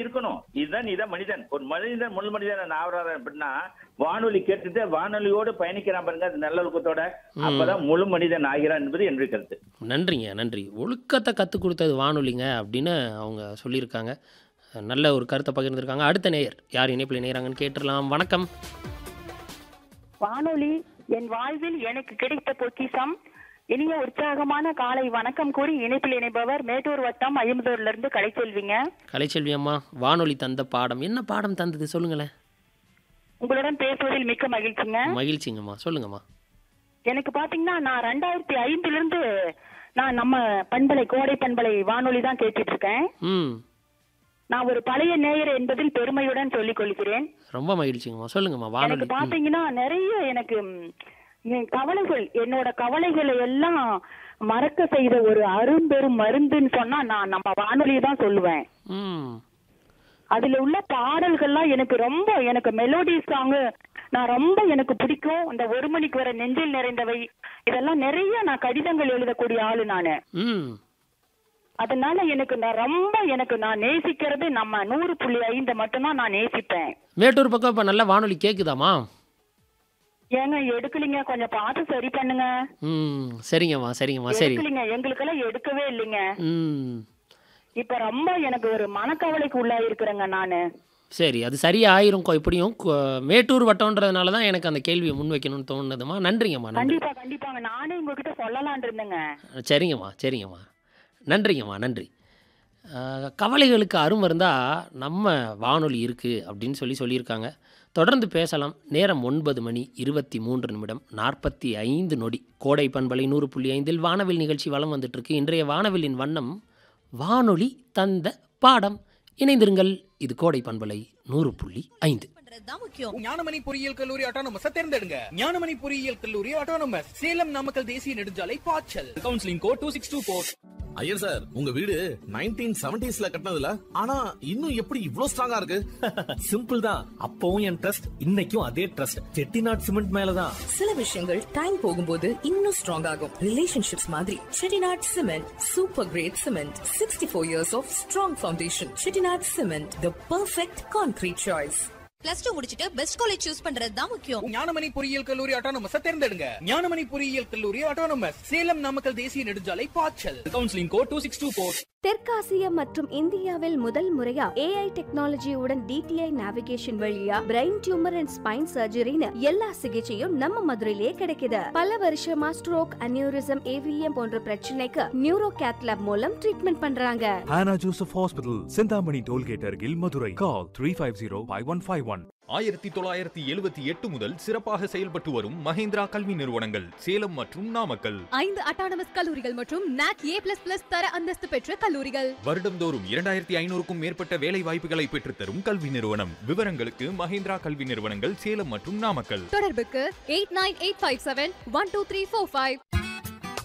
இருக்கணும் இதுதான் நீதான் மனிதன் ஒரு மனிதன் முழு மனிதன் ஆவறாரு அப்படின்னா வானொலி கேட்டுட்டு வானொலியோடு பயணிக்கிறான் பாருங்க அது நல்லொழுக்கத்தோட அப்பதான் முழு மனிதன் ஆகிறான் என்பது என்னுடைய கருத்து நன்றிங்க நன்றி ஒழுக்கத்தை கற்றுக் கொடுத்தது வானொலிங்க அப்படின்னு அவங்க சொல்லியிருக்காங்க நல்ல ஒரு கருத்தை பகிர்ந்திருக்காங்க அடுத்த நேயர் யார் இணைப்பில் இணைகிறாங்கன்னு கேட்டுடலாம் வணக்கம் வானொலி என் வாழ்வில் எனக்கு கிடைத்த பொக்கிஷம் இனிய உற்சாகமான காலை வணக்கம் கூறி இணைப்பில் இணைப்பவர் மேட்டூர் வட்டம் ஐம்பதூர்ல இருந்து கலைச்செல்விங்க கலைச்செல்வி அம்மா வானொலி தந்த பாடம் என்ன பாடம் தந்தது சொல்லுங்களேன் உங்களுடன் பேசுவதில் மிக்க மகிழ்ச்சிங்க மகிழ்ச்சிங்கம்மா சொல்லுங்கம்மா எனக்கு பாத்தீங்கன்னா நான் ரெண்டாயிரத்தி ஐந்துல இருந்து நான் நம்ம பண்பலை கோடை பண்பலை வானொலி தான் கேட்டுட்டு இருக்கேன் ம் நான் ஒரு பழைய நேயர் என்பதில் பெருமையுடன் சொல்லிக் கொள்கிறேன் ரொம்ப மகிழ்ச்சிங்கம்மா சொல்லுங்கம்மா எனக்கு வானொலி ம். பாத்தீங்கன்னா நிறைய எனக்கு ம், என் கவலைகள் என்னோட கவலைகளை எல்லாம் மறக்க செய்த ஒரு அரும்பெரும் மருந்துன்னு சொன்னா நான் நம்ம வானொலியை தான் சொல்லுவேன் ம் அதுல உள்ள பாடல்கள்லாம் எனக்கு ரொம்ப எனக்கு மெலோடி சாங் நான் ரொம்ப எனக்கு பிடிக்கும் இந்த ஒரு மணிக்கு வர நெஞ்சில் நிறைந்தவை இதெல்லாம் நிறைய நான் கடிதங்கள் எழுதக்கூடிய ஆளு நானு ம் அதனால எனக்கு நான் ரொம்ப எனக்கு நான் நேசிக்கிறது நம்ம நூறு புள்ளி ஐந்து மட்டும்தான் நான் நேசிப்பேன் மேட்டூர் பக்கம் இப்போ நல்ல வானொலி கேட்குதாம்மா ஏங்க எடுக்கலீங்க கொஞ்சம் பார்த்து சரி பண்ணுங்க ம் சரிங்கம்மா சரிங்கம்மா சரி எடுக்கலீங்க எங்களுக்கெல்லாம் எடுக்கவே இல்லைங்க ம் இப்ப ரொம்ப எனக்கு ஒரு மனக்கவலைக்கு உள்ளாயிருக்கிறேங்க நானு சரி அது சரியாயிரும் கொ- எப்படியும் கொ- மேட்டூர் வட்டம்ன்றதுனால தான் எனக்கு அந்த கேள்வியை முன் வைக்கணும்னு தோணுதுமா நன்றிங்கம்மா நன்றி கண்டிப்பா கண்டிப்பாங்க நானே உங்ககிட்ட சொல்லலான் இருந்தேங்க சரிங்கம்மா சரிங்கம்மா நன்றிங்கம்மா நன்றி அஹ், கவலைகளுக்கு அருமருந்தா நம்ம வானொலி இருக்குது அப்படின்னு சொல்லி சொல்லியிருக்காங்க தொடர்ந்து பேசலாம் நேரம் ஒன்பது மணி இருபத்தி மூன்று நிமிடம் நாற்பத்தி ஐந்து நொடி கோடை பண்பலை நூறு புள்ளி ஐந்தில் வானவில் நிகழ்ச்சி வலம் வந்துட்டுருக்கு இன்றைய வானவிலின் வண்ணம் வானொலி தந்த பாடம் இணைந்திருங்கள் இது கோடை பண்பலை நூறு புள்ளி ஐந்து பண்றதுதான் முக்கியம் ஞானமணி பொறியியல் கல்லூரி ஆட்டோனமஸ் தேர்ந்தெடுங்க ஞானமணி பொறியியல் கல்லூரி ஆட்டோனமஸ் சேலம் நாமக்கல் தேசிய நெடுஞ்சாலை பாய்ச்சல் counselling code two six two four Iyer sir உங்க வீடு நைன்டீன் செவன்டிஸ்ல கட்டினதுல ஆனா இன்னும் எப்படி இவ்ளோ ஸ்ட்ராங்கா இருக்கு சிம்பிள் தான் அப்பவும் என் ட்ரஸ்ட் இன்னைக்கும் அதே ட்ரஸ்ட் செட்டிநாட் சிமெண்ட் மேலதான் சில விஷயங்கள் டைம் போகும்போது இன்னும் ஸ்ட்ராங் ஆகும் ரிலேஷன்ஷிப்ஸ் மாதிரி Chettinad cement super great cement sixty four years of strong foundation Chettinad cement the perfect concrete choice plus two முடிச்சிட்டு பெஸ்ட் காலேஜ் சூஸ் பண்றது தான் முக்கியம் ஞானமணி பொறியியல் கல்லூரி ஆட்டோனமஸ் தேர்ந்தெடுங்க ஞானமணி பொறியியல் கல்லூரி ஆட்டோனமஸ் சேலம் நாமக்கல் தேசிய நெடுஞ்சாலை பாய்ச்சல் counselling code two six two four தெற்காசியா மற்றும் இந்தியாவில் முதல் முறையா ஏஐ டெக்னாலஜியுடன் டிடிஐ நேவிகேஷன் வழியா பிரெயின் டியூமர் அண்ட் ஸ்பைன் சர்ஜரின்னு எல்லா சிகிச்சையும் நம்ம மதுரையிலேயே கிடைக்குது பல வருஷமா ஸ்ட்ரோக் அனியூரிசம் ஏவிஎம் போன்ற பிரச்சனைக்கு நியூரோ கேத்லாப் மூலம் ட்ரீட்மெண்ட் பண்றாங்க Hannah Joseph Hospital, Sindhamani Tollgate Argil, Madurai. Call 350-5151. ஆயிரத்தி தொள்ளாயிரத்தி எழுபத்தி எட்டு முதல் சிறப்பாக செயல்பட்டு வரும் மஹேந்திரா கல்வி நிறுவனங்கள் சேலம் மற்றும் நாமக்கல் ஐந்து அட்டானமஸ் கல்லூரிகள் மற்றும் நாக் ஏ பிளஸ் பிளஸ் தர அந்தஸ்து பெற்ற கல்லூரிகள் வருடம்தோறும் இரண்டாயிரத்தி ஐநூறுக்கும் மேற்பட்ட வேலை வாய்ப்புகளை பெற்றுத்தரும் கல்வி நிறுவனம் விவரங்களுக்கு மஹேந்திரா கல்வி நிறுவனங்கள் சேலம் மற்றும் நாமக்கல் தொடர்புக்கு eight nine eight five seven one two three four five